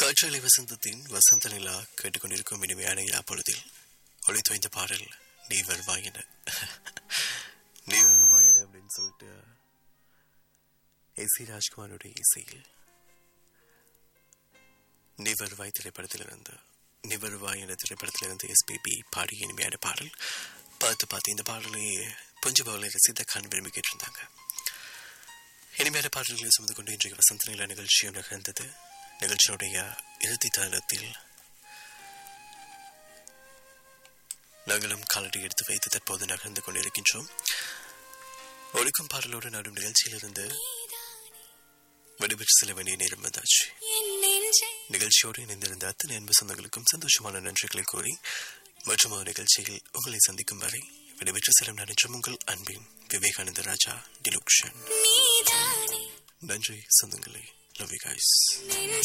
காற்றாலை வசந்தத்தின் வசந்த நிலா கேட்டுக்கொண்டிருக்கும் இனிமையான இலா பொழுதில் ஒளி தோய்ந்த பாடல் நீ வருவாயின நீ வருவாயின அப்படின்னு சொல்லிட்டு எஸ் சி ராஜ்குமாரோட இசையில் நீ வருவாய் திரைப்படத்திலிருந்து நீ வருவாய் என்ற திரைப்படத்திலிருந்து எஸ்பிபி பாடிய இனிமையான பாடல் பார்த்து பார்த்து இந்த பாடலை புஞ்சு பவலை ரசித்த கான் விரும்பி கேட்டிருந்தாங்க இனிமையான பாடல்களை சுமந்து கொண்டு இன்றைய வசந்த நில நிகழ்ச்சியும் நிகழ்ந்தது நிகழ்ச்சியுடைய இறுதி தருணத்தில் நாங்களும் காலடி எடுத்து வைத்து தற்போது நகர்ந்து கொண்டிருக்கின்றோம் ஒழுக்கும் பாடலோடு நடும் நிகழ்ச்சியிலிருந்து விடுபெற்று செல்ல வேண்டிய நேரம் வந்தாச்சு நிகழ்ச்சியோடு இணைந்திருந்த அத்தனை அன்பு சொந்தங்களுக்கும் சந்தோஷமான நன்றிகளை கூறி மற்றும் ஒரு நிகழ்ச்சியில் உங்களை சந்திக்கும் வரை விடைபெற்று செல்லும் நினைச்சும் உங்கள் அன்பின் விவேகானந்த ராஜா டிலுக்ஷன் நன்றி சொந்தங்களே லவ் யூ கைஸ்